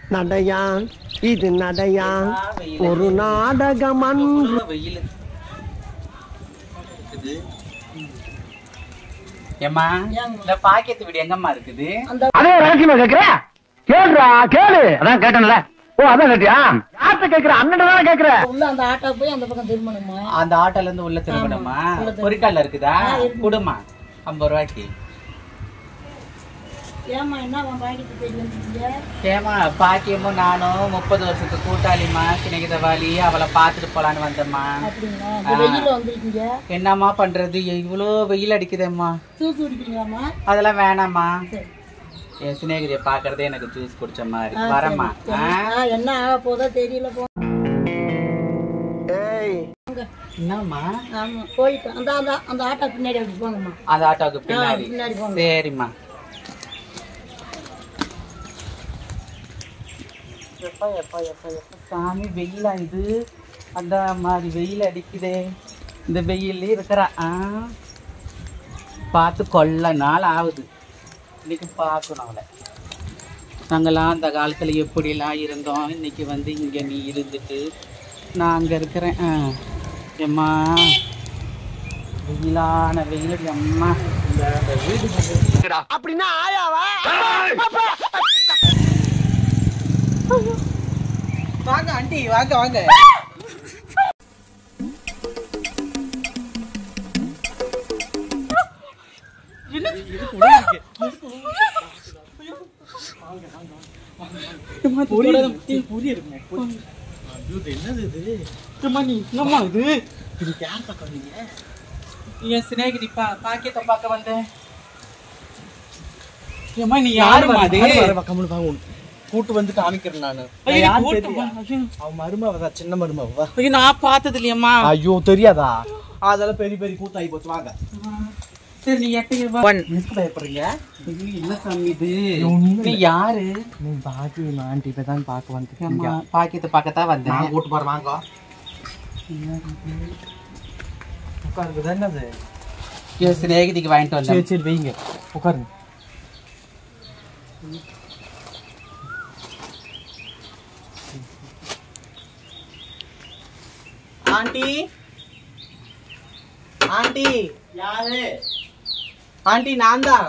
நடையா இது நடையா ஒரு நாடகம் அன்று வெயில் ஏம்மா இந்த பாக்கெட் வீடு எங்கம்மா இருக்குது அதே ரகசியமா கேக்குற கேளுடா கேளு அதான் கேட்டேன்ல ஓ அதான் கேட்டியா யார்கிட்ட கேக்குற அண்ணன் தானே கேக்குற உள்ள அந்த ஆட்டோ போய் அந்த பக்கம் திரும்பணுமா அந்த ஆட்டோல இருந்து உள்ள திரும்பணுமா உள்ள திரும்பணும். பொறிக்கால இருக்குதா ஆ, இருக்கு. கொடுமா ஐம்பது ரூபாய்க்கு ஏமா என்ன உன் பாக்கெட்டு தேடி வந்துட்டீங்க ஏமா பாக்கியமும் நானும் முப்பது வருஷத்துக்கு கூட்டாளிமா சிநேகிதவாளி அவளை பார்த்துட்டு போலான்னு வந்தேம்மா அப்படிங்களா இந்த வெயில வந்திருக்கீங்க என்னம்மா பண்றது இவ்வளோ வெயில் அடிக்குதேம்மா ஜூஸ் குடிக்கிறீங்களாம்மா அதெல்லாம் வேணாம்மா சரி என் சிநேகிதியை பார்க்கறதே எனக்கு ஜூஸ் குடிச்ச மாதிரி ஆ, வரேம்மா சரி. ஆ? ஆ, என்ன ஆக போதோ தெரியல போ ஏய் என்னம்மா ஆமா போயிட்டு அந்த அந்த அந்த ஆட்டோ பின்னாடி அப்படி போங்கம்மா அந்த ஆட்டோவுக்கு பின்னாடி பின்னாடி போங்க. சரிம்மா எப்பா எப்பா எப்பா எப்பா சாமி வெயிலா இது அந்த மாதிரி வெயில் அடிக்குதே இந்த வெயில் இருக்கிறா ஆ பார்த்து கொள்ள நாள் ஆகுது இன்னைக்கு பார்க்கணும் அவளை நாங்களாம் அந்த காலத்தில் எப்படிலாம் இருந்தோம் இன்னைக்கு வந்து இங்கே நீ இருந்துட்டு நான் அங்கே இருக்கிறேன் ஆ எம்மா வெயிலான வெயில் அம்மா இந்த இந்த வீடு அப்படின்னா ஆயாவா வாங்க ஆண்டி வாங்க வாங்க என் சிநேகிதி பா பாக்கியத்தை பார்க்க வந்தேன் ஏம்மா நீ யாருமா அது கூட்டு வந்து காமிக்கிறேன் நானு ஐயோ, யார் கூட்டு தெரியா? வா, ஐயோ. அவன் மருமவ சின்ன மருமவ ஐயோ, நான் பார்த்தது இல்லையம்மா ஐயோ தெரியாதா அதெல்லாம் பெரிய பெரிய கூத்தாகி போச்சு வாங்க சரி நீ எட்டீங்க வா எதுக்கு பயப்படுறீங்க ஐயோ, என்ன சாமி இது ஐயோ, நீங்க- நீ யாரு நீ பாக்கி ஆண்டி இப்ப தான் பார்க்க வந்துருக்கீங்க ஏம்மா, பாக்கியத்தை பார்க்கத்தான் வந்தேன் நான் கூட்டு போற வாங்க உட்காருங்க என்னது என் சிநேகிதிக்கு வாங்கிட்டு சரி வந்தேன் சரி வைங்க உட்காருங்க ஆண்டி ஆண்டி யாரு ஆண்டி நான் தான்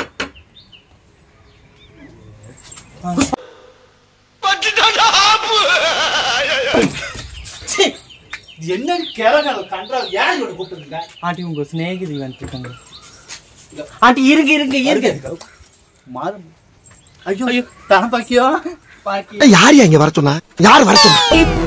என்ன கிழங்கு கண்டா ஏன் கூப்பிட்டுருங்க ஆண்டி உங்க சிநேகிதி வந்துருக்காங்க ஆண்டி இருங்க இருங்க இருங்க மாறு ஐயோ ஐயோ தன பாக்கியம் பாக்கியம் யார் இங்க வர சொன்னா யார் வர சொன்னா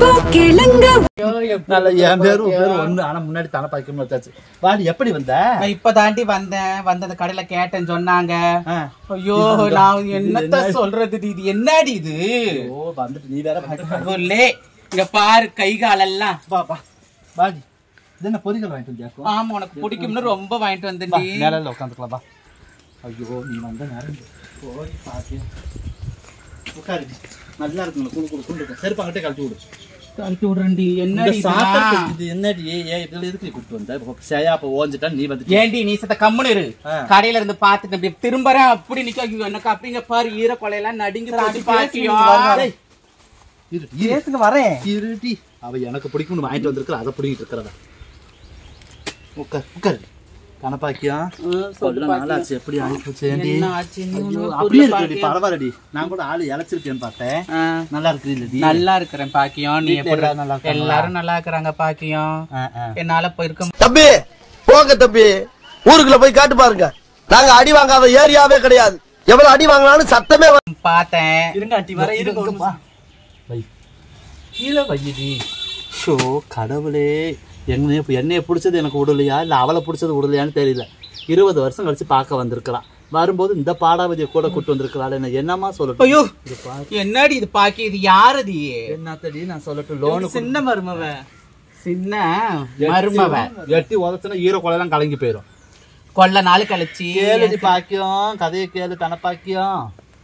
நல்ல என் பேரும் உன் பேரும் ஒண்ணு ஆனா முன்னாடி தன பாக்கியம் வச்சாச்சு வாடி எப்படி வந்த நான் இப்ப தாண்டி வந்தேன் வந்து அந்த கடையில கேட்டேன்னு சொன்னாங்க ஆ. ஐயோ நான் என்னத்த சொல்றது இது என்னடி இது ஓ வந்துட்டு நீ வேற பாக்க உள்ளே இங்க பாரு கை காலெல்லாம் வா வா வாடி இது என்ன பொரிகள் வாங்கிட்டு வந்தியாக்கோ ஆமா உனக்கு பிடிக்கும்னு ரொம்ப வாங்கிட்டு வா வந்தேன்டி நிழல்ல உட்காந்துக்கலாம் வா ஐயோ நீ வந்த நேரம் போய் பாக்கியம் உட்காருடி நல்லா இருக்குங்க குழு குழு குழு இருக்கும் செருப்பு அங்கிட்டே கழட்டி விடு கழட்டி விடுறேன்டி இந்த என்னடி சாப்பிட்டு இதெல்லாம்? இது என்னடி ஏ இதுல எதுக்கு கூட்டு வந்த இப்ப சேயா அப்ப ஓஞ்சிட்டா நீ வந்து ஏண்டி நீ சத்த கம்முனு இரு ஆ. கடையில இருந்து பாத்துட்டு அப்படியே திரும்பறேன் அப்படி நிக்க ஐயோ, எனக்கு அப்படிங்க பாரு ஈர கொலையெல்லாம் நடுங்கி போச்சு பாக்கியம் இருடி பேசுங்க வரேன் இருடி அவ எனக்கு பிடிக்கும்னு வாங்கிட்டு வந்திருக்கிற அதை பிடிக்கிட்டு இருக்கிறவ உட்கார் உட்கார் கணப்பாக்கியம் சொல்ல நாளாச்சு எப்படி ஆயிப்போச்சு ஏண்டி? என்ன ஆச்சுன்னு ஐயோ, ஒண்ணும் அப்படியே புரியல இருக்குடி பரவாயில்லடி நான் கூட ஆளு இழைச்சிருக்கேன்னு பார்த்தேன் ஆ. நல்லா இருக்கு இல்லடி நல்லா இருக்கிறேன் பாக்கியம் நீ வீட்ல எப்படி எல்லாரும் நல்லா இருக்காங்களா? எல்லாரும் நல்லா இருக்கிறாங்க பாக்கியம் ஆ, ஆ. என்னால போயிருக்க தம்பி போங்க தம்பி ஊருக்குள்ள போய் காட்டு பாருங்க நாங்க அடி வாங்காத ஏரியாவே கிடையாது எவ்வளவு அடி வாங்கினாலும் சத்தமே வ- பார்த்தேன் இருங்க ஆண்டி வர இருங்க ஒரு நிமிஷம். வை கீழே வையடி ஷோ கடவுளே என்ன என்னைய பிடிச்சது எனக்கு விடலையா இல்லை அவளை பிடிச்சது விடலையான்னு தெரியல இருபது வருஷம் கழிச்சு பார்க்க வந்திருக்கிறான் வரும்போது இந்த பாடாவதியை கூட கூட்டு வந்திருக்கிறாள் என்ன என்னமா சொல்லட்டும் ஐயோ இது பா- என்னடி இது பாக்கி இது யாரதி என்னத்தடி நான் சொல்லட்டும் லோனு சின்ன மருமவ சின்ன மருமவ எட்டி உதச்சுனா ஈர கொலையெல்லாம் கலங்கி போயிடும் கொள்ள நாள் கழிச்சு கேளுடி பாக்கியம் கதையை கேளு தன பாக்கியம்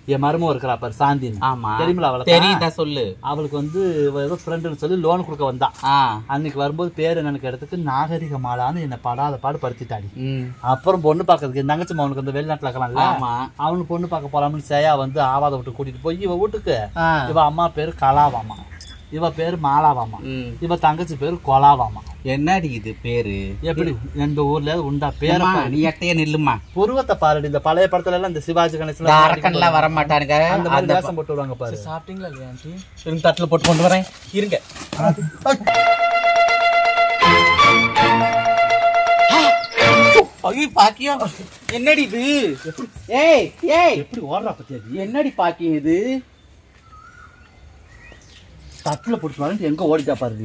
என் மருமக இருக்கிறா பாரு சாந்தின்னு ஆமா தெரியுமில அவளுக்கு தெரியுதா சொல்லு அவளுக்கு வந்து இவ ஏதோ ஃப்ரெண்டுன்னு சொல்லி லோன் கொடுக்க வந்தா ஆ அன்னைக்கு வரும்போது பேர் என்னன்னு கேட்டதுக்கு நாகரிக மாலான்னு என்னை படாத பாடு படுத்திட்டாடி ம் அப்புறம் பொண்ணு பார்க்கறதுக்கு என் தங்கச்சி அவனுக்கு இந்த வெளிநாட்டுல இருக்கலாம்ல ஆமா அவனுக்கு பொண்ணு பார்க்க போலாம்னு சேயா வந்து ஆவாத விட்டு கூட்டிட்டு போய் இவ வீட்டுக்கு ஆ இவ அம்மா பேரு கலாவாமா இவ பேரு மாலாவாமா ம் இவ தங்கச்சி பேரு கொலாவாமா என்னடி இது பேரு எப்படி எங்க ஊர்ல உண்டா பேர ஏம்மா, பாரு. நீ எட்டைய நில்லுமா புருவத்தை பாருடி இந்த பழைய படத்துல எல்லாம் இந்த சிவாஜி இந்த கணேசன் அரக்கன்லாம் வர மாட்டானுங்க அந்த மாதிரி அந்த வேஷம் போட்டு வருவாங்க பாரு சாப்பிட்டீங்களா இல்லையா ஆண்டி இருங்க தட்டுல போட்டு கொண்டு வரேன் இருங்க ஐயோ பாக்கியம் என்னடி இது ஏய் ஏய் எப்படி ஓடுறா பத்தியா நீ? என்னடி பாக்கியம் இது தட்டுல போட்டு வரேன் எங்க ஓடிட்டா பாருடி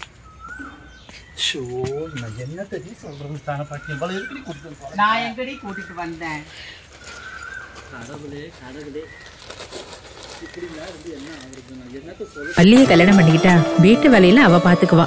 ஷோ நான் என்னத்த நீ சொல்றது தானே பாக்கி இவ்வளவு எப்படி கூட்டிட்டு போறேன் நான் எங்கடி கூட்டிட்டு வந்தேன் கடவுளே கடவுளே பள்ளியை கல்யாணம் பண்ணிக்கிட்டா வீட்டு வேலையில அவ பாத்துக்குவா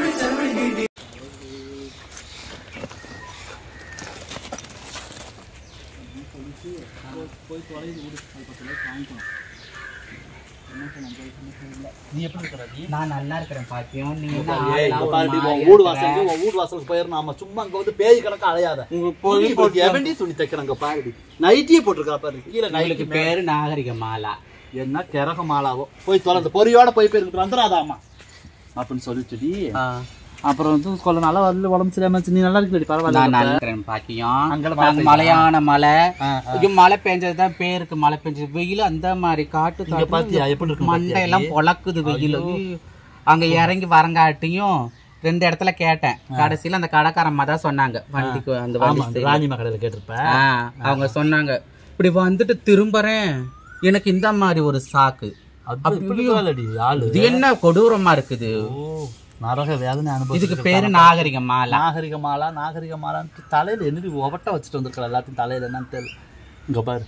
நீ எப்படி இருக்கிற நீ நான் நல்லா இருக்கிறேன் பாக்கியம் நீங்க என்ன ஏய், ஆளா இங்க ஒரு பாருடி, உன் மாதிரியா வீடு இருக்கிற? வாசலுக்கு உன் வீடு வாசலுக்கு போயிடணும் ஆமா சும்மா அங்க வந்து பேய் கணக்கு அலையாத உங்க துணி பொழுது போட்டு எவன்டி துணி தைக்கிறாங்க பாருடி நைட்டியே போட்டிருக்கா பாரு கீழே உங்களுக்கு நைட்டுக்கு பேரு நாகரிக மாலா என்ன கிரக மாலாவோ போய் தொலை அந்த பொரியோட போய் போயிருக்கு வந்துடாதாமா அப்படின்னு சொல்லிச்சுடி அப்புறம் வந்து கொள்ள நல்லா வரல உடம்பு சரியாம இருந்துச்சு. நீ நல்லா இருக்கடி நான் பரவாயில்ல நல்லா இருக்கிறேன் பாக்கியம் அங்கெல்லாம் மழை நாங்க பெய்யுதா? மலையான மலை ஆ, ஐயோ மழை பெஞ்சதுதான் பேருக்கு மழை பெஞ்சது வெயில் அந்த மாதிரி காட்டு இங்க காட்டு பாத்தியா எப்படி இருக்கு மண்டை எல்லாம் பொழக்குது வெயில் அங்க இறங்கி வரங்காட்டியும் ரெண்டு இடத்துல கேட்டேன் கடைசியில அந்த கடைக்காரம்மா தான் சொன்னாங்க வண்டிக்கு அந்த வண்டி ஆமா அந்த ராணிமா கடையில கேட்டிருப்ப ஆ, அவங்க சொன்னாங்க இப்படி வந்துட்டு திரும்புறேன் எனக்கு இந்த மாதிரி ஒரு சாக்கு அது இப்படி இல்லடி ஆளு இது என்ன கொடூரமா இருக்குது ஓ நரக வேதனை அனுபவம் இதுக்கு பேரு நாகரிக மாலா நாகரிக மாலா நாகரிக மாலான்னு தலையில என்னடி ஒவட்ட வச்சுட்டு வந்திருக்கிற எல்லாத்தையும் தலையில என்னன்னு தெரியல இங்க பாரு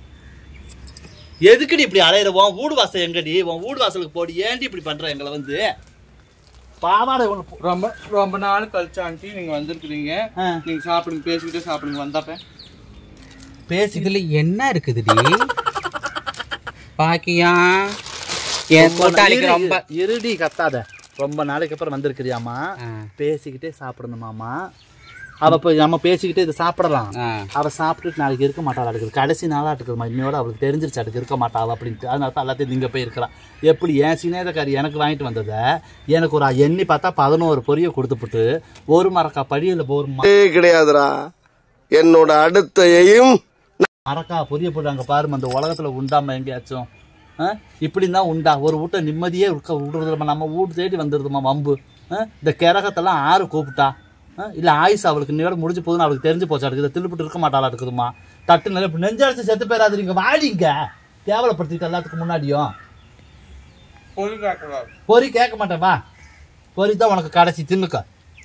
எதுக்குடி இப்படி அலையிற உன் வீடு வாசல் எங்கடி உன் வீடு வாசலுக்கு போடி ஏன்டி இப்படி பண்ற எங்களை வந்து பாவாடை ஒண்ணு போ- ரொம்ப ரொம்ப நாள் கழிச்சு ஆண்டி நீங்க வந்திருக்கிறீங்க ஆ, நீங்க சாப்பிடுங்க பேசிக்கிட்டே சாப்பிடுங்க வந்தாப்ப பேசி இதுல என்ன இருக்குதுடி பாக்கியா என் கூட்டாளிக்கு ரொம்ப இருடி கத்தாத ரொம்ப நாளைக்கு அப்புறம் வந்திருக்கிறியாமா ஆ, பேசிக்கிட்டே சாப்பிடணுமாமா அவ போய் நம்ம பேசிக்கிட்டே இதை சாப்பிடலாம் ஆ. அவ சாப்பிட்டுட்டு நாளைக்கு இருக்க மாட்டாளா இருக்குது கடைசி நாளா இருக்குதுமா இன்னையோட அவளுக்கு தெரிஞ்சிருச்சு அதுக்கு இருக்க மாட்டாள் அப்படின்ட்டு அதனால தான் எல்லாத்தையும் நீங்க போய் இருக்கலாம் எப்படி என் சினேதக்காரி எனக்கு வாங்கிட்டு வந்ததை எனக்கு ஒரு எண்ணி பார்த்தா பதினோரு பொரிய கொடுத்துப்புட்டு ஒரு மரக்கா படியில் ஒரு ம- கிடையாதுடா என்னோட அடுத்த எய்ம் மரக்கா பொரிய போட்டு அங்கே பாருமா அந்த உலகத்துல உண்டாம எங்கேயாச்சும் ஆ? இப்படி தான் உண்டா ஒரு வீட்டை நிம்மதியே இருக்க விடுறதுமா நம்ம வீட்டு தேடி வந்துடுதுமா வம்பு ஆ? இந்த கிரகத்தெல்லாம் ஆறு கூப்பிட்டா ஆ? இல்ல ஆயுஸ் அவளுக்கு இன்னையோட முடிஞ்சு போதுன்னு அவளுக்கு தெரிஞ்சு போச்சா இருக்குது திருப்பிட்டு இருக்க மாட்டாளா இருக்குதுமா தட்டு நிலை இப்படி நெஞ்சடிச்சு செத்து போயிடாது நீங்க வாடிங்க கேவலப்படுத்திட்டு எல்லாத்துக்கும் முன்னாடியும் பொருள் காக்கலாம் பொறி கேட்க மாட்டேன் வா பொறி தான் உனக்கு கடைசி தின்னுக்க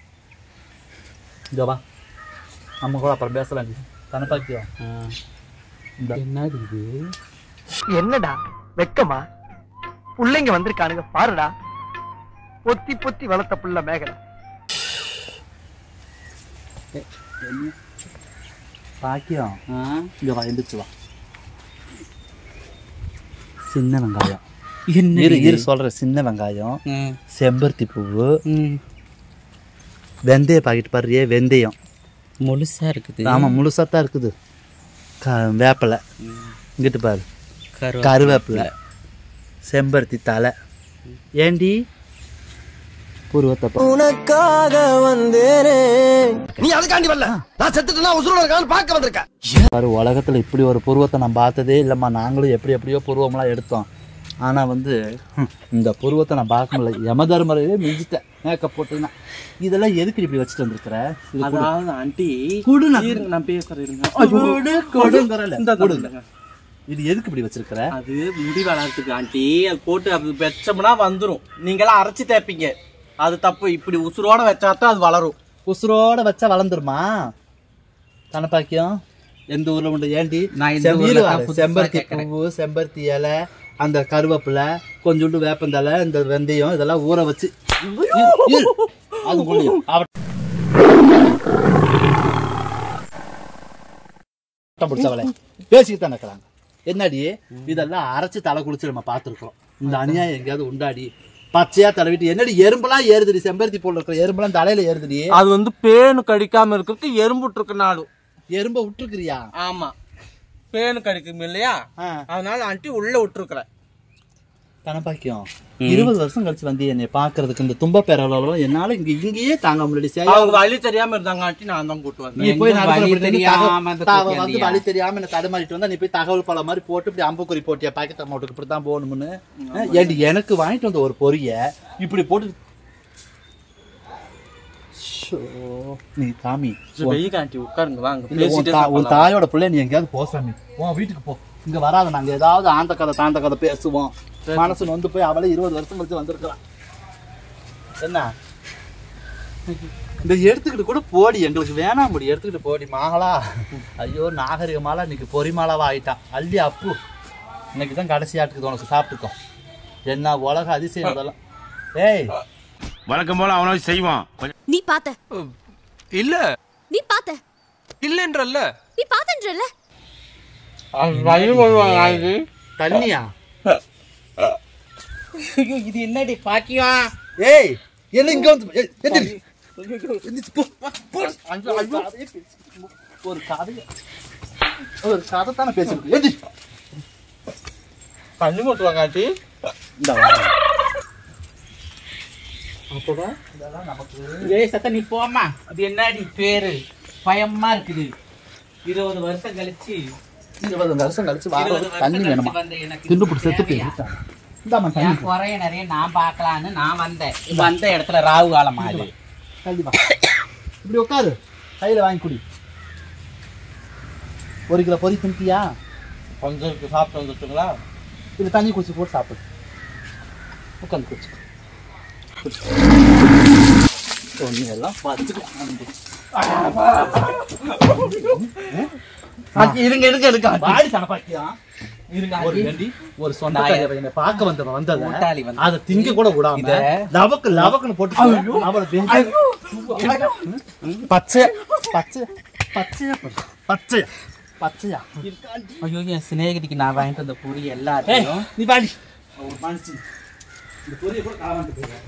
இங்க வா நம்ம கூட அப்புறம் பேசலாம் தானே பாக்கியம் இந்த என்னது இது என்னடா வெக்கமா புள்ளைங்க வந்திருக்கானுங்க பாருடா பொத்தி பொத்தி வளர்த்த புள்ள மேகலை பாக்கியம் ஆ? இங்க வா எந்திரிச்சு வா சின்ன வெங்காயம் என்ன இரு இது? இரு சொல்றேன் சின்ன வெங்காயம் ம், செம்பருத்தி பூவு ம். வெந்தய பாக்கெட் பாருறியே வெந்தயம் முழுசா இருக்குது ஆமா முழுசா தான் இருக்குது க வேப்பிலை இங்கிட்டு பாரு கரு கருவேப்பிலை செம்பருத்தி தலை ஏண்டி பூர்வத்தப்பா நீ அதுக்காண்டி வரல நான் செத்துட்டேன்னா உசுரோட இருக்கான்னு பார்க்க வந்திருக்கேன் பாரு உலகத்துல இப்படி ஒரு புருவத்தை நான் பார்த்ததே இல்லைம்மா நாங்களும் எப்படி எப்படியோ புருவம்லாம் எடுத்தோம் ஆனா வந்து ஹம், இந்த புருவத்தை நான் பார்க்க முடியல யம தர்மரையே மிஞ்சிட்டேன் மேக்கப் போட்டீங்கன்னா இதெல்லாம் எதுக்கு இப்படி வச்சுட்டு வந்திருக்கிற இது கொடு. அதாவது ஆண்டி கொடு நான் இருங்க, நான் பேசுறேன் இருங்க கொடு, கொடுங்கறேன்ல. இந்த கொடுங்க. கொடுங்க. இது எதுக்கு இப்படி வச்சிருக்கிற அது முடி வளர்றதுக்கு ஆண்டி அது போட்டு அது வச்சோம்னா வந்துரும் நீங்களாம் அரைச்சு தேப்பீங்க அது தப்பு இப்படி உசுரோட வச்சாதான் அது வளரும் உசுரோட வச்சா வளர்ந்துருமா தனப்பாக்கியம் எந்த ஊர்ல உண்டு ஏண்டி நான் இந்த செம்~ ஊர்ல இரு தான் வாரு. புதுசா செம்பருத்தி கேட்கறேன். பூவு செம்பருத்தி இலை அந்த கருவேப்பிலை கொஞ்சோண்டு வேப்பந்தலை இந்த வெந்தயம் இதெல்லாம் ஊற வச்சு இரு, இரு. அது முடியும் அவ- பிடிச்சவளே பேசிக்கிட்டு தான் இருக்கிறாங்க என்னடி இதெல்லாம் அரைச்சு தலை குளிச்சு நம்ம பார்த்துருக்கோம் இந்த அநியாயம் எங்கேயாவது உண்டாடி பச்சையா தடவிட்டு என்னடி எறும்பெல்லாம் ஏறுதுடி செம்பருத்தி போல இருக்கிற எறும்பெல்லாம் தலையில ஏறுதுடி அது வந்து பேனு கடிக்காம இருக்கிறதுக்கு எறும்பு விட்டுருக்குனாலும் எறும்ப விட்டுருக்கிறியா ஆமா பேனு கடிக்கும் இல்லையா ஆ. அதனால ஆண்டி உள்ள விட்டுருக்குறேன் கணப்பாக்கியம் இருபது வருஷம் கழிச்சு வந்து என்னை பாக்குறதுக்கு இந்த தும்ப பேரவளவு என்னால இங்க இங்கேயே தாங்க முடியல அவங்க வழி தெரியாம இருந்தாங்க ஆண்டி நான் தான் கூட்டு வந்தேன் நீ போய் எங்க நடக்கிற வழி இப்படி நின்னு தெரியாம தகவல் அந்த தகவல் கூட்டி வந்து வந்தியா? வழி தெரியாம என்ன தடுமாறிட்டு வந்தா நீ போய் தகவல் பல மாதிரி போட்டு இப்படி அம்புக்குறி போட்டியா பாக்கெட் அமௌண்ட்டுக்கு இப்படி தான் போகணும்னு ஏண்டி எனக்கு வாங்கிட்டு வந்த ஒரு பொரிய இப்படி போட்டு ஷோ, நீ தாமி வெயில் ஆண்டி உட்காருங்க வாங்க இல்ல, உன் பேசிட்டே தா- உன் சாப்பிடலாம். தாயோட பிள்ளை நீ எங்கேயாவது போ சாமி உன் வீட்டுக்கு போ இங்க வராத நாங்க ஏதாவது ஆந்த கதை தாந்த கதை பேசுவோம் மனசு நொந்து போய் அவளே இருபது வருஷம் கழிச்சு வந்திருக்கிறான் என்ன இந்த எடுத்துக்கிட்டு கூட போடி எங்களுக்கு வேணாம் முடி எடுத்துக்கிட்டு போடி மாங்களா ஐயோ நாகரிகமாலா இன்னைக்கு பொறிமாலாவா ஆயிட்டான் அள்ளி அப்பு இன்னைக்கு தான் கடைசி ஆட்டுக்குது உனக்கு சாப்பிட்டுக்கோ என்ன உலக அதிசயம் அதெல்லாம் ஏய் வழக்கம் போல அவனாவது செய்வான் கொஞ்சம் நீ பார்த்த இல்ல நீ பார்த்த இல்லன்றல்ல நீ பார்த்தன்றல அது வழி வருவாங்க ஆண்டி தண்ணியா ஐயோ, இது என்னடி பாக்கியம் ஏய் என்ன இங்க வந்து ஏய், எந்திரி. எந்திரிச்சு போ, போ. ஐயோ, ஐயோ. ஒரு கதை ஒரு கதை தானே பேசிருக்கு எந்திரி தண்ணி மட்டுவாங்க ஆண்டி இந்த அப்பதான் இதெல்லாம் நமக்கு ஏய் சத்த நீ போம்மா அது என்னடி பேரு பயமா இருக்குது இருபது வருஷம் கழிச்சு இருபது வருஷம் கழிச்சு இருபது வர வருஷம் தண்ணி கழிச்சு வேணுமா வந்த எனக்கு திண்டு பிடி செத்து தேவையா? இந்தாமா தண்ணி என் குறைய நிறைய நான் பார்க்கலான்னு நான் வந்தேன் வந்த இடத்துல ராகு காலமா அது தள்ளி வா இப்படி உட்காரு கையில வாங்கி குடி ஒரு கிலோ பொரி தின்ட்டியா கொஞ்சம் இருக்கு, சாப்பிட்டு வந்துட்டுங்களா இது தண்ணி குடிச்சு போட்டு சாப்பிடு உட்காந்து குடிச்சு ஒன்று எல்லாம் இருங்க இருங்க இருங்க பாடி தனப்பாக்கியா இருங்க ஒரு வேண்டி ஒரு சொந்தக்கார பையனை பார்க்க வந்தவன் வந்தத கூட்டாளி வந்து- அதை திங்க கூட விடாம இத- லவக்கு லவக்குன்னு போட்டு அவளை பெஞ்சு- பச்சை பச்சை பச்சையா போடு. பச்சையா பச்சையா ஐயோ என் சிநேகிதிக்கு நான் வாங்கிட்டு வந்த பூரி ஏய், எல்லாத்தையும் நீ பாடி ஒரு மனுஷன் இந்த பொரிய கூட காலாண்டு போயிடுறாங்க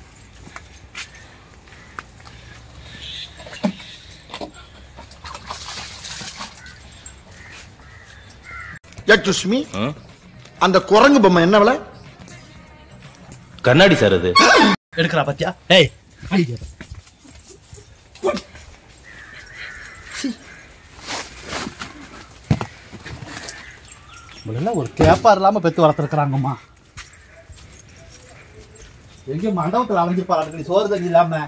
சுஷ்மி அந்த குரங்கு பொம்மை என்ன விலை கண்ணாடி சார் அது எடுக்கிறா பத்தியா ஏய் ஐடியா இவளெல்லாம் ஒரு கேப்பா இல்லாம பெத்து வளர்த்துருக்குறாங்கம்மா எங்க மண்டபத்தில் அலைஞ்சிருப்பாரு நீ சோறு தண்ணி இல்லாம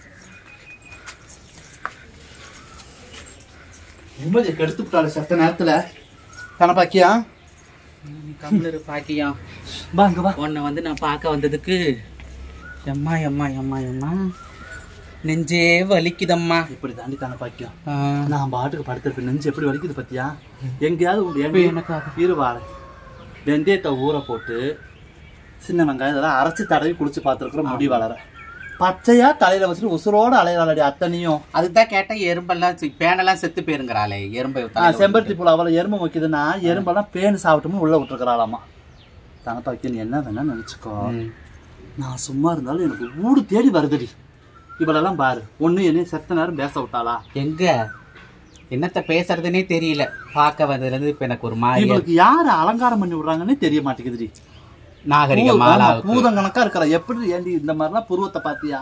நிம்மதியை கெடுத்து விட்டாள் செத்த நேரத்துல கணப்பாக்கியா கம்ளரு பாக்கியம் வா இங்க வா உன்னை வந்து நான் பார்க்க வந்ததுக்கு எம்மா எம்மா எம்மா எம்மா நெஞ்சே வலிக்குதம்மா இப்படி தாண்டி கணப்பாக்கியம் ஆ, நான் பாட்டுக்கு படுத்திருப்பேன் நெஞ்சு எப்படி வலிக்குது பத்தியா எங்கேயாவது உண்டு இப்ப எனக்காக. இருவாழை வெந்தயத்தை ஊற போட்டு சின்ன வெங்காயம் இதெல்லாம் அரைச்சி தடவி குடிச்சு பார்த்துருக்குறோம் முடி வளர பச்சையா தலையில வச்சுட்டு உசுரோட அலையிறாளடி அத்தனையும் அதுதான் கேட்டேன் எறும்பெல்லாம் செ- பேனெல்லாம் செத்து போயிருங்கிறாளே எறும்பை ஆ, தலையில செம்பருத்தி பூல அவ்வளோ எறும்பு வைக்குதுன்னா எறும்பெல்லாம் பேனு சாப்பிட்டோம்னு உள்ள விட்டுருக்கிறாளாமா தனப்பாக்கி நீ என்ன வேணா நினச்சிக்கோ ம். நான் சும்மா இருந்தாலும் எனக்கு ஊடு தேடி வருதுடி இவளெல்லாம் பாரு ஒண்ணு என்னைய செத்த நேரம் பேச விட்டாளா எங்க என்னத்த பேசுறதுனே தெரியல பார்க்க வந்ததுல இருந்து இப்ப எனக்கு ஒரு மாதிரி இவளுக்கு யாரு அலங்காரம் பண்ணி விடுறாங்கன்னே தெரிய மாட்டேங்குதுடி நாகரிக பூ- ஆமா, மாலாவுக்கு பூதம் கணக்கா இருக்கிற எப்படி ஏண்டி இந்த மாதிரிலாம் புருவத்தை பாத்தியா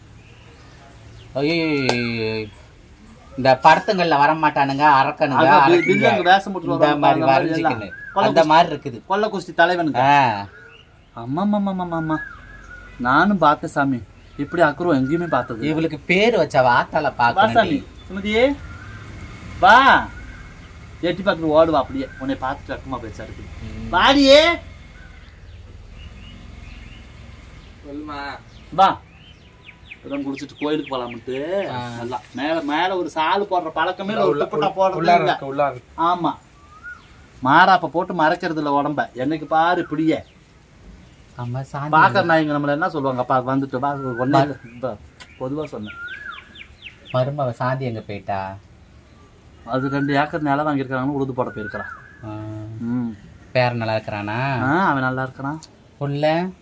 ஐயையோ, இந்த படத்துங்கள்ல வர மாட்டானுங்க அரக்கனுங்க அதான் வி- அரக்கிங்க. வில்லனுக்கு வேஷம் போட்டு இந்த வருவாங்க, மாதிரி அந்த மாதிரி வரைஞ்சிக்கின்னு எல்லாம். அந்த மாதிரி இருக்குது கொல்ல குஸ்தி தலைவனுக்கு ஆ, அம்மா அம்மா அம்மா அம்மா நானும் பார்த்தேன் சாமி இப்படி அக்குறோம் எங்கேயுமே பார்த்தது இவளுக்கு பேர் வச்ச வாத்தால வா சாமி பாக்கணும் சுமதியே வா எட்டி பார்த்துட்டு ஓடுவா அப்படியே உன்னை பார்த்துட்டு அக்கமா பேசா இருக்கு வாடியே வா இப்பதான் குடிச்சிட்டு கோயிலுக்கு போலாம்ட்டு நல்லா மேல மேல ஒரு சாலு போடுற பழக்கமே இல்ல, ஒரு துப்பட்டா போடுறது இல்ல. ஆமா மாறாப்ப போட்டு மறைக்கிறது இல்ல உடம்ப என்னைக்கு பாரு இப்படியே அம்மா சாமி பாக்குற நாய்ங்க நம்மள என்ன சொல்லுவாங்க அப்பா வந்துட்டு வா ஒன்னே பொதுவா சொன்னேன் மருமவ சாந்தி எங்க போயிட்டா அது ரெண்டு ஏக்கர் நிலம் வாங்கியிருக்காங்கன்னு உழுது போட போயிருக்கிறான் ஆ, ம் பேரன் நல்லா இருக்கிறானா ஆ அவன் நல்லா இருக்கிறான் புள்ள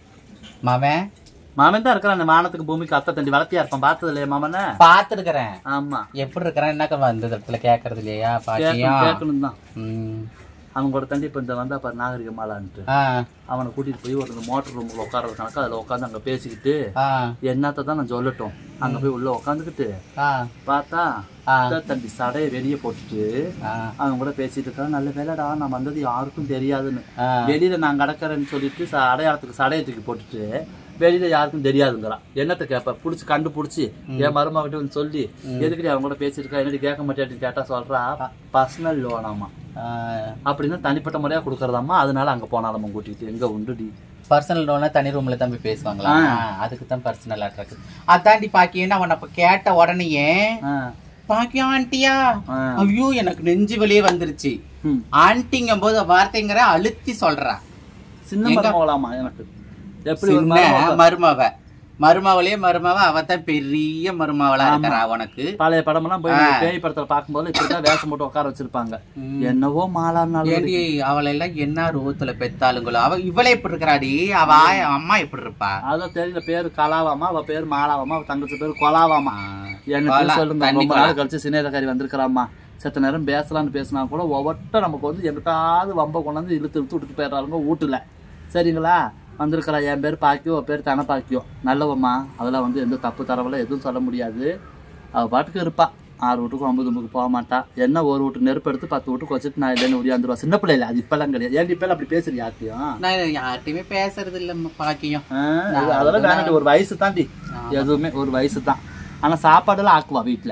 மவன் மாமன் தான் இருக்கிறான் அந்த வானத்துக்கு பூமிக்கு அத்தை தண்டி வளர்த்தியா இருப்பான் பார்த்தது இல்லையா மாமன பாத்துருக்கிறேன் ஆமா எப்படி இருக்கிறான் என்னக்கா வந்த இடத்துல கேட்கறது இல்லையா கேட்கணும் பாட்டியும் கேட்கணும் தான் ம். அவன் கூட தண்டி இப்போ இந்த வந்தா பாரு நாகரிகமாலான்ட்டு ஆ அவனை கூட்டிட்டு போய் ஒரு மோட்டர் ரூம்ல உட்கார கணக்கு அதுல உட்காந்து அங்க பேசிக்கிட்டு ஆ என்னத்த தான் நான் சொல்லட்டும் அங்க போய் உள்ள உட்காந்துக்கிட்டு ஆ பார்த்தா ஆ. அத்தை தண்டி சடையை வெளியே போட்டுட்டு ஆ அவன் கூட பேசிட்டு இருக்கான் நல்ல வேலைடா நான் வந்தது யாருக்கும் தெரியாதுன்னு ஆ. வெளியில நான் கிடக்கிறேன்னு சொல்லிட்டு ச- அடையாளத்துக்கு சடையை தூக்கி போட்டுட்டு வெளியில யாருக்கும் தெரியாதுங்கிறான் என்னத்த கேப்ப புடிச்சு கண்டுபிடிச்சி என் மருமகிட்ட வந்து சொல்லி எதுக்குடி அவங்க கூட பேசிட்டு இருக்கா என்னடி கேட்க மாட்டேன்னு கேட்டா சொல்றா பர்சனல் லோனாமா ஆ அப்படின்னா தனிப்பட்ட முறையா கொடுக்கறதாம்மா அதனால அங்க போனாலும் கூட்டிட்டு எங்க உண்டுடி பர்சனல் லோனா தனி ரூம்ல தான் போய் பேசுவாங்களா அதுக்கு தான் பர்சனல் அட்ராக்ட் அதாண்டி பாக்கியன்னு அவன் அப்ப கேட்ட உடனேயே ஆ. பாக்கியம் ஆண்டியா ஆ. ஐயோ எனக்கு நெஞ்சு வலியே வந்துருச்சு ம். ஆண்டிங்கும் போது வார்த்தைங்கிற அழுத்தி சொல்றா சின்ன எங்க- மருமகளாமா எனக்கு எப்படி ஒரு சின்ன மருமக? மருமவ மருமவளே மருமவ அவ தான் பெரிய மருமவளா இருக்கிறா உனக்கு பழைய படமெல்லாம் போய் நீங்க பேய் படத்துல பார்க்கும்போது இப்படிதான் வேஷம் போட்டு உட்கார வச்சிருப்பாங்க என்னவோ மாலானாலும் ஏண்டி அவளை எல்லாம் என்ன ரோத்துல பெத்தாளுங்களோ அவ இவளே எப்படி இருக்கிறாடி அவ ஆய- அம்மா எப்படி இருப்பா அதான் தெரியல பேரு கலாவாமா அவ பேரு மாலாவாமா அவ தங்கச்சி பேரு கொலாவாமா எனக்கு கொலா, சொல்லுங்க தண்ணி ரொம்ப கொலா. நாள் கழிச்சு சினேதக்காரி வந்திருக்கிறாம்மா செத்த நேரம் பேசலாம்னு பேசினா கூட ஒவ்வொட்ட நமக்கு வந்து எங்கிட்டாவது வம்ப கொண்டாந்து இழுத்து இழுத்து விட்டுட்டு போயிடுறாங்க வீட்டுல சரிங்களா வந்திருக்கிறா என் பேர் பாக்கியோ அவ பேர் தன பாக்கியோ நல்லவம்மா அதெல்லாம் வந்து எந்த தப்பு தரவெல்லாம் எதுவும் சொல்ல முடியாது அவ பாட்டுக்கு இருப்பா ஆறு வீட்டுக்கும் ஒன்பது வீட்டுக்கு போக மாட்டா என்ன ஒரு வீட்டு நெருப்பு எடுத்து பத்து வீட்டுக்கு வச்சுட்டு நான் இல்லைன்னு உரியாந்துருவா சின்ன பிள்ளைல அது இப்பெல்லாம் கிடையாது ஏன் இப்பெல்லாம் அப்படி பேசுறீ யார்ட்டையும் நான் யார்கிட்டயுமே பேசுறது இல்ல பாக்கியம் ஆ, இது அதெல்லாம் வேணாண்டி ஒரு வயசு தாண்டி எதுவுமே ஒரு வயசு தான் ஆனா சாப்பாடெல்லாம் ஆக்குவா வீட்டுல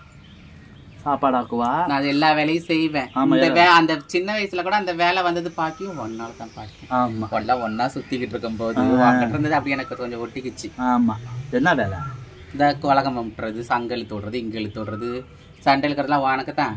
சாப்பாடு ஆக்குவா நான் அது எல்லா வேலையும் செய்வேன் ஆமா, இந்த வே அந்த சின்ன வயசுல கூட அந்த வேலை வந்தது பாக்கியும் ஒன்னால தான் பாக்கியம் ஆமா ஒன்னா ஒன்னா சுத்திக்கிட்டு இருக்கும் போது வாங்கிட்டு இருந்தது அப்படி எனக்கு கொஞ்சம் ஒட்டிக்கிச்சு ஆமா என்ன வேலை இந்த உலகம் முட்டுறது சங்கல் தொடுறது இங்கல் தொடுறது சண்டை இருக்கிறதுலாம் உனக்கு தான்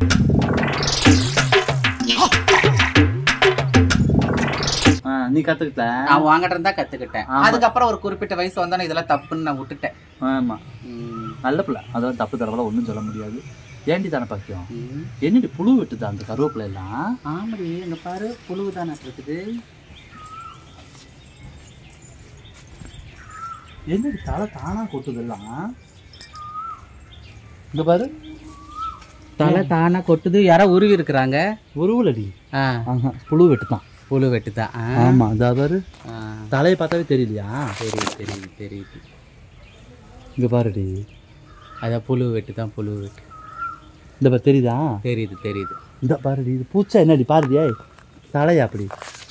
ஆ, நீ கத்துக்கிட்ட நான் வாங்கிட்டு இருந்தா கத்துக்கிட்டேன் ஆமா. அதுக்கப்புறம் ஒரு குறிப்பிட்ட வயசு வந்தோன்னே இதெல்லாம் தப்புன்னு நான் விட்டுட்டேன் ஆமா ம். நல்ல பிள்ளை அதெல்லாம் தப்பு தரவெல்லாம் ஒண்ணும் சொல்ல முடியாது ஏண்டி தானே பாக்கியம் ம். என்னடி புழு வெட்டுதா அந்த கருவேப்பிலை எல்லாம் ஆமாடி இங்க பாரு புழுவு தானே இருக்குது என்னடி தலை தானா கொட்டுதெல்லாம் இங்க பாரு தலை தானா கொட்டுது யாரோ உருவி இருக்கிறாங்க உருவலடி ஆ ஆஹா புழு வெட்டுதான் புழு வெட்டுதா ஆ. ஆமா அதா பாரு ஆ. தலையை பார்த்தாவே தெரியலையா தெரியுது தெரியுது தெரியுது இங்க பாருடி அதான் புழு வெட்டு தான் புழு வெட்டு இந்த பாரு தெரியுதா தெரியுது தெரியுது இந்த பாருடி இது பூச்சா என்னடி பாருடியே தலையா அப்படி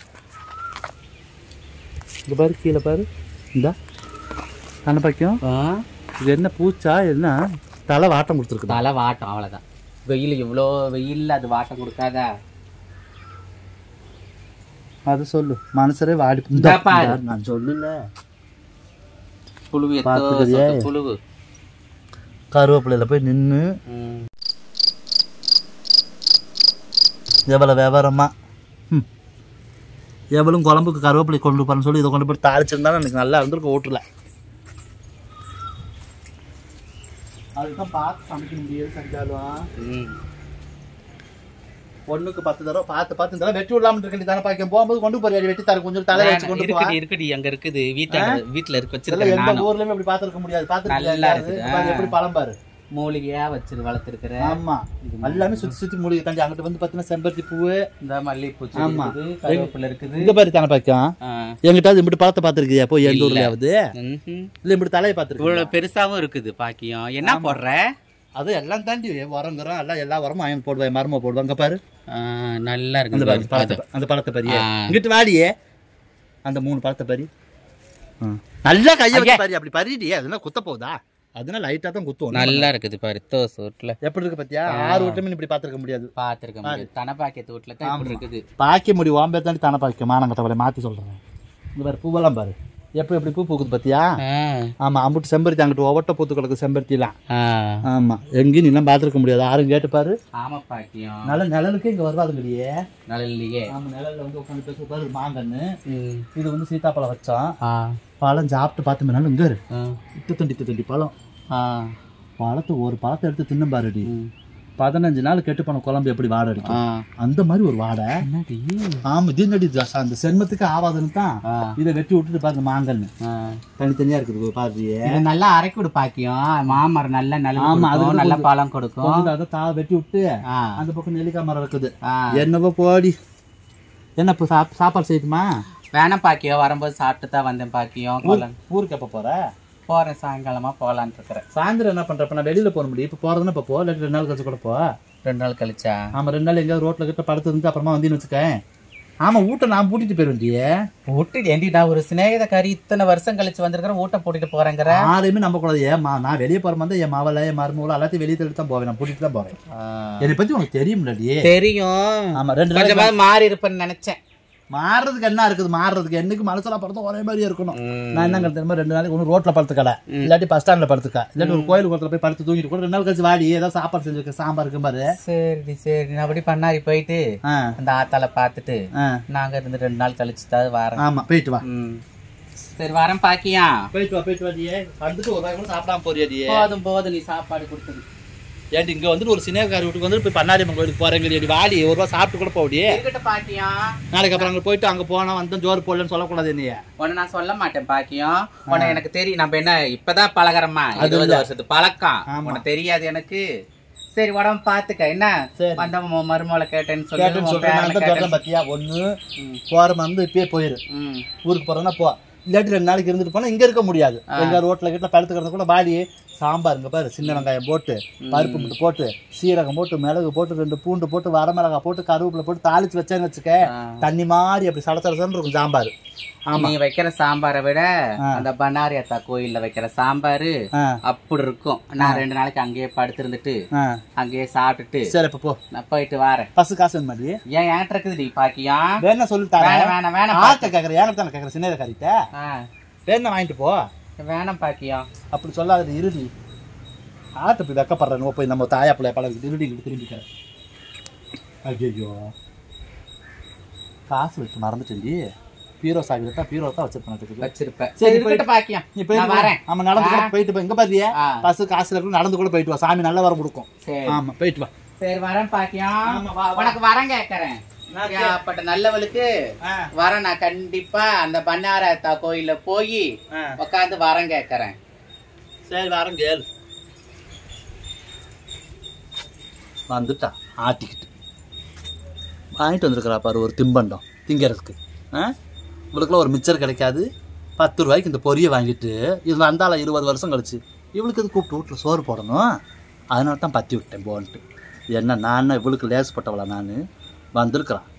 இங்க பாரு கீழே பாரு இந்த கண்ண பாக்கியம் ஆ இது என்ன பூச்சா என்ன தலை வாட்டம் கொடுத்துருக்கு தலை வாட்டம் அவ்வளோதான் வெயில் இவ்வளோ வெயில்ல அது வாட்டம் கொடுக்காதா அது சொல்லு மனசரே வாடி இந்தா பாரு. நான் சொல்லல புழுவு எத்தோ பார்த்துக்கிறியே? சொத்து புழுவு கருவேப்பிலையில போய் நின்று ம். எவ்வளோ விவரமா ம். எவ்வளவு குழம்புக்கு கருவேப்பிலை கொண்டு போறேன்னு சொல்லி இதை கொண்டு போய் தாளிச்சிருந்தாலும் எனக்கு நல்லா இருந்திருக்கும் ஓட்டுல அதுதான் பார்த்து சமைக்க முடியாது செஞ்சாலும் ம். ஒண்ணுக்கு பத்து தடவை பார்த்து பார்த்து இந்த தடவை வெட்டி விடலாம்னு இருக்கேன் தானே பாக்க போகும்போது கொண்டு போறியா வெட்டி தர கொஞ்சம் தலை வச்சு கொண்டு போ இருக்குடி இருக்குடி அங்க இருக்குது வீட்டுல வீட்டுல இருக்கு இதெல்லாம் வச்சிருக்கேன் எந்த நானும் ஊர்லயுமே இப்படி பார்த்திருக்க முடியாது நல்லா பார்த்து இருக்குது. எப்படி பழம் பாரு மூலிகையா வச்சு வளர்த்துருக்கிறேன் ஆமா எல்லாமே சுத்தி சுத்தி மூலிகை தாண்டி அங்கிட்டு வந்து பாத்தீங்கன்னா செம்பருத்தி பூவு இந்த மல்லிகைப்பூ செடி ஆமா. இருக்குது கருவேப்பிலை இருக்குது இங்க பாரு தானே பாக்கம் ஆ. எங்கிட்ட இப்படி பழத்தை பார்த்துருக்கியா போய் எந்த இல்ல. ஊர்லயாவது ம்ஹும். இல்ல இப்படி தலையை பார்த்துருக்கு இவ்வளவு பெருசாவும் இருக்குது பாக்கியம் என்ன போடுற அது எல்லாம் தாண்டி உரங்குறோம் எல்லாம் எல்லா உரமும் அயன் போடுவேன் மரமா போடுவாங்க பாரு ஆ, நல்லா அந்த இருக்குது பாரு பழத்தை அது. அந்த பழத்தை பாரு ஆ. இங்கிட்டு வாடியே அந்த மூணு பழத்தை பாரு ஆ. நல்லா கையை வச்சு ஐயா. பாரு அப்படி பறிடி அதெல்லாம் குத்த போகுதா அதெல்லாம் லைட்டா தான் குத்துவோம் நல்லா இருக்குது பாரு தோசை வீட்டுல எப்படி இருக்கு பாத்தியா ஆறு வீட்டுமே இப்படி பார்த்திருக்க முடியாது பாத்துருக்க முடியாது தனப்பாக்கியத்து வீட்டுல தான் இப்படி இருக்குது பாக்கிய முடி வாம்பே தாண்டி தானே பாக்கிய மானங்கட்டவளை மாத்தி சொல்றேன் இந்த பாரு பூவெல்லாம் பாரு எப்போ எப்படி பூ பூக்குது பாத்தியா ஆ. ஆமா அம்புட்டு செம்பருத்தி அங்கிட்டு ஒவட்ட பூத்து கிடக்கு செம்பருத்திலாம் ஆ. ஆமா எங்கேயும் நீலாம் பார்த்துருக்க முடியாது யாரும் கேட்டு பாரு ஆமா பாக்கியம் நல்ல நிழலுக்கு இங்க வருவாதுங்களையே நல்லையே ஆமா நிழல்ல வந்து உட்காந்து பேச பாரு மாங்கன்னு ம். இது வந்து சீதாப்பழம் வச்சோம் ஆ. பழம் சாப்பிட்டு பார்த்து மேலும் இங்க இரு ஆ. இத்து தண்டி இத்து தண்டி பழம் ஆ. பழத்தை ஒரு பழத்தை எடுத்து தின்னும் பாருடி ம். பதினஞ்சு நாள் கெட்டு போன குழம்பு எப்படி வாடை அடிக்கும் அந்த மாதிரி ஒரு வாடை ஆமா இது என்னடி இது? அந்த சென்மத்துக்கு ஆவாதுன்னு தான் இதை வெட்டி விட்டுட்டு பாருங்க மாங்கன்னு தனித்தனியா இருக்குது பாருறியே இது நல்லா அரைக்கி விடு பாக்கியம் மாமரம் நல்ல நல்ல ஆமா, அது நல்ல கொஞ்சம் பழம் கொடுக்கும் கொஞ்சம் அதை தா வெட்டி விட்டு ஆ. அந்த பக்கம் நெல்லிக்காய் மரம் இருக்குது ஆ. என்னவோ போடி என்ன இப்போ சாப் சாப்பாடு செய்யுமா வேணாம் பாக்கியம் வரும்போது சாப்பிட்டு தான் வந்தேன் பாக்கியம் கொல்லம் ஊருக்கு எப்போ போற போறேன் சாயங்காலமா போலான்னு இருக்கிறேன் சாயந்தரம் என்ன பண்றப்ப நான் வெளியில போக முடியும் இப்போ போறதுன்னா இப்போ போ இல்லாட்டி ரெண்டு நாள் கழிச்சு கூட போ ரெண்டு நாள் கழிச்சா ஆமா ரெண்டு நாள் எங்கேயாவது ரோட்ல கிட்ட படுத்து இருந்து அப்புறமா வந்தீங்கன்னு வச்சுக்கேன் ஆமா ஊட்ட நான் பூட்டிட்டு போயிருவேண்டியே ஊட்டு ஏண்டி நான் ஒரு சிநேகிதக்காரி இத்தனை வருஷம் கழிச்சு வந்திருக்கிறேன் ஊட்ட போட்டுட்டு போறேங்கிற யாரையுமே நம்ப கூடாது ஏன் மா நான் வெளியே போற மாதிரி என் மாவல என் மருமகளை எல்லாத்தையும் வெளியே தள்ளி தான் போவேன் நான் பூட்டிட்டு தான் போவேன் என்னை பத்தி உனக்கு தெரியும்லடி தெரியும் ஆமா ரெண்டு நாள் கொஞ்சமாவது மாறி இருப்பேன்னு நினைச்சேன் மாறுறதுக்கு என்ன இருக்குது மாறுறதுக்கு என்னைக்கு மனசுல படுத்தோம் ஒரே மாதிரி இருக்கணும் நான் என்ன தெரியுமா ரெண்டு நாளைக்கு ஒன்று ரோட்ல படுத்துக்கல இல்லாட்டி பஸ் ஸ்டாண்ட்ல படுத்துக்க இல்லாட்டி ஒரு கோயில் குளத்துல போய் படுத்து தூங்கிட்டு கூட ரெண்டு நாள் கழிச்சு வாடி ஏதாவது சாப்பாடு செஞ்சு வைக்க சாம்பார் இருக்கும் பாரு சரி சரி நான் அப்படி பண்ணாரி போயிட்டு ஆ, அந்த ஆத்தால பார்த்துட்டு ஆ. நாங்க இருந்து ரெண்டு நாள் கழிச்சு தான் வரேன் ஆமா போயிட்டு வா ம். சரி வரேன் பாக்கியா போயிட்டு வா போயிட்டு வாடியே வந்துட்டு ஒரு வாய் கூட சாப்பிடாம போறியாடியே போதும் போதும் நீ சாப்பாடு கொடுத்தது ஏன்டி இங்க வந்துட்டு ஒரு சினேகாரி வீட்டுக்கு வந்துட்டு போய் பண்ணாரியம்மன் கோயிலுக்கு போறேங்க வாடி ஒரு ரூபா சாப்பிட்டு கூட போடியே இருக்கட்டும் பாக்கியா நாளைக்கு அப்புறம் அங்க போயிட்டு அங்க போனா வந்து ஜோறு போடலன்னு சொல்லக்கூடாது என்னைய உன்னை நான் சொல்ல மாட்டேன் பாக்கியம் உன்னை எனக்கு தெரியும் நம்ம என்ன இப்பதான் பழகிறோமா இருபது வருஷத்து பழக்கம் ஆமா. உனக்கு தெரியாது எனக்கு சரி உடம்பு பாத்துக்க என்ன சரி. வந்த ம- மருமகளை கேட்டேன்னு கேட்டேன்னு சொல்லி சொல்றேன் நான் தான் சொல்றேன் பாத்தியா ஒண்ணு போற வந்து இப்பயே போயிரு ஊருக்கு போறேன்னா போ இல்லாட்டி ரெண்டு நாளைக்கு இருந்துட்டு போனா இங்க இருக்க முடியாது எங்க ரோட்ல கிட்ட படுத்துக்கிறது கூட வாடி சாம்பார் இங்க பாரு சின்ன வெங்காயம் போட்டு பருப்பு முட்டை போட்டு சீரகம் போட்டு மிளகு போட்டு ரெண்டு பூண்டு போட்டு வரமிளகாய் போட்டு கருவேப்பிலை போட்டு தாளிச்சு வச்சேன்னு வச்சுக்க தண்ணி மாதிரி அப்படி சட சடசன்னு இருக்கும் சாம்பார் ஆமா நீ வைக்கிற சாம்பாரை விட ஆ. அந்த பண்ணாரி அத்தா கோயில்ல வைக்கிற சாம்பாரு ஆ, அப்படி இருக்கும் நான் ரெண்டு நாளைக்கு அங்கேயே படுத்திருந்துட்டு ஆ. அங்கேயே சாப்பிட்டுட்டு சரி இப்ப போ நான் போயிட்டு வரேன் பஸ் காசு வேணும் மாதிரி ஏன் என்கிட்ட இருக்குதுடி பாக்கியா வேணா சொல்லி வேணாம் தரேன் வேணாம் வேணாம் ஆத்த பாக்கியம். கேக்குறேன் ஏன் தானே கேக்குறேன் சின்ன காரிட்ட ஆ, வேணா வாங்கிட்டு போ வேணாம் பாக்கியா அப்படி சொல்லாத இருடி ஆட்டு போய் வெக்கப்படுறேன் போய் நம்ம தாயா பிள்ளைய பழகி திருடி திரும்பிக்கிறேன் ஐயோ காசு வச்சு மறந்துட்டேன்டி பீரோ சாவி தான் பீரோ தான் வச்சிருப்பேன் வச்சிருப்பேன் சரி, சரி போய்- இருக்கட்டும் பாக்கியம் நீ போயிட்டு நான் வரேன் ஆமா நடந்து கூட ஆ. போயிட்டு போய் இங்க பாத்தியா ஆ. பஸ் காசு இருக்கு நடந்து கூட போயிட்டு வா சாமி நல்ல வரம் கொடுக்கும் சரி ஆமா போயிட்டு வா சரி வரேன் பாக்கியம் ஆமா, வா, வா. உனக்கு வரேன் கேக்குறேன் நான் கே- அப்பட்ட நல்லவளுக்கு ஆ. வரேன் நான் கண்டிப்பா அந்த பண்ணாரத்தா கோயில்ல போய் ஆ. உட்காந்து வரேன் கேக்குறேன் சரி வரேன் கேள் வந்துட்டா ஆட்டிக்கிட்டு வாங்கிட்டு வந்திருக்கிறா பாரு ஒரு தின்பண்டம் திங்கிறதுக்கு ஆ இவளுக்குலாம் ஒரு மிச்சர் கிடைக்காது பத்து ரூபாய்க்கு இந்த பொரியை வாங்கிட்டு இது வந்தால இருபது வருஷம் கழிச்சு இவளுக்கு இது கூப்பிட்டு வீட்டில் சோறு போடணும் அதனால தான் பற்றி விட்டேன் போன்ட்டு என்ன நான் இவளுக்கு லேசுப்பட்டவளா நான் வந்திருக்கிறான்